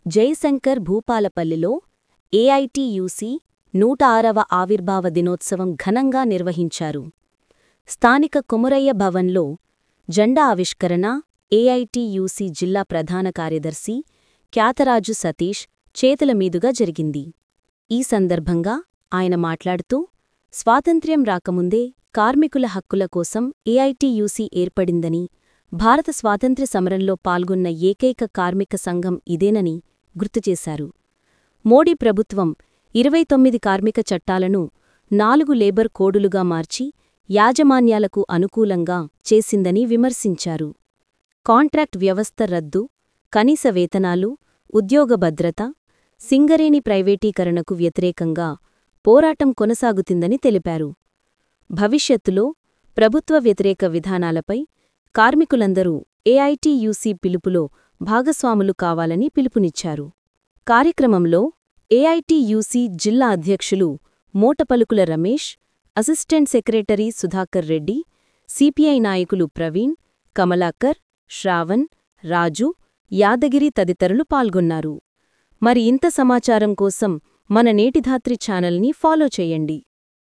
Jayashankar భూపాలపల్లిలో AITUC నూట ఆరవ ఆవిర్భావ దినోత్సవం ఘనంగా నిర్వహించారు స్థానిక కొమురయ్య భవన్లో జెండా ఆవిష్కరణ ఏఐటియుసి జిల్లా ప్రధాన కార్యదర్శి క్యాతరాజు సతీష్ చేతుల మీదుగా జరిగింది ఈ సందర్భంగా ఆయన మాట్లాడుతూ స్వాతంత్ర్యం రాకముందే కార్మికుల హక్కుల కోసం ఏఐటియుసి ఏర్పడిందని భారత స్వాతంత్ర్య సమరంలో పాల్గొన్న ఏకైక కార్మిక సంఘం ఇదేనని గుర్తుచేశారు మోడీ ప్రభుత్వం ఇరవై తొమ్మిది కార్మిక చట్టాలను నాలుగు లేబర్ కోడులుగా మార్చి యాజమాన్యాలకు అనుకూలంగా చేసిందని విమర్శించారు కాంట్రాక్ట్ వ్యవస్థ రద్దు కనీస వేతనాలు ఉద్యోగ భద్రత సింగరేణి ప్రైవేటీకరణకు వ్యతిరేకంగా పోరాటం కొనసాగుతుందని తెలిపారు భవిష్యత్తులో ప్రభుత్వ వ్యతిరేక విధానాలపై కార్మికులందరూ ఏఐటియుసి పిలుపులో భాగస్వాములు కావాలని పిలుపునిచ్చారు కార్యక్రమంలో ఏఐటియుసి జిల్లా అధ్యక్షులు Motapalukula Ramesh assistant secretary Sudhakar Reddy CPI నాయకులు ప్రవీణ్ కమలాకర్ శ్రావణ్ రాజు యాదగిరి తదితరులు పాల్గొన్నారు మరి ఇంత సమాచారం కోసం మన నేటిధాత్రి ఛానల్ని ఫాలో చేయండి